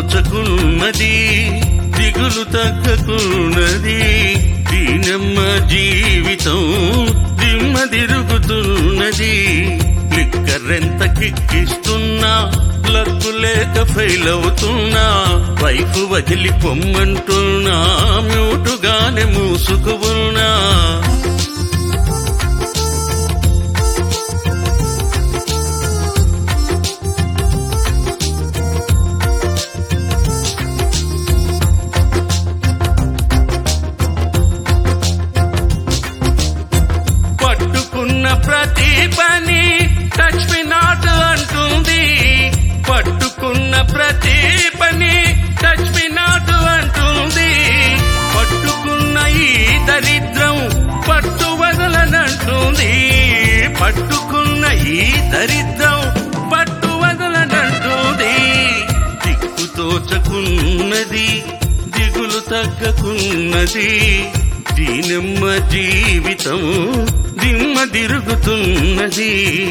తోచకున్నది దిగులు తగ్గకున్నది దీనమ్మ జీవితం దిమ్మ తిరుగుతున్నది లిక్కరెంత కిక్కిస్తున్నా లక్కు లేక ఫెయిల్ అవుతున్నా వైపు వదిలి పొమ్మంటున్నా మ్యూటుగానే మూసుకు ఉన్నా పట్టుకున్న ప్రతి పని టచ్ మీ నాట్ అంటుంది పట్టుకున్న ప్రతి పని టచ్ మీ నాట్ అంటుంది పట్టుకున్న ఈ దరిద్రం పట్టు వదలనంటుంది పట్టుకున్న ఈ దరిద్రం పట్టు వదలనంటుంది దిక్కు తోచకున్నది దిగులు తగ్గకున్నది దీనమ్మ జీవితం దిమ్మ తిరుగుతున్నది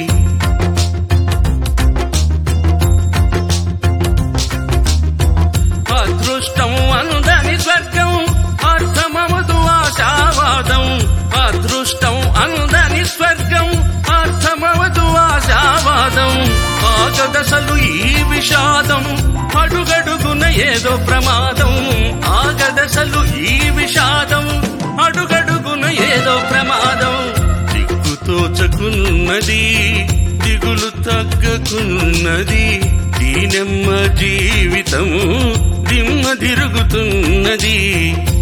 అదృష్టం అందని స్వర్గం అర్థమవదు ఆశావాదం అదృష్టం అందని స్వర్గం అర్థమవదు ఆశావాదం ఆగదసలు ఈ విషాదం అడుగడుగున ఏదో ప్రమాదం ఆగదసలు ఈ విషాదం అడుగడుగున ఏదో ప్రమాదం దిక్కు తోచకున్నది దిగులు తగ్గకున్నది దీనమ్మ జీవితము దిమ్మ తిరుగుతున్నది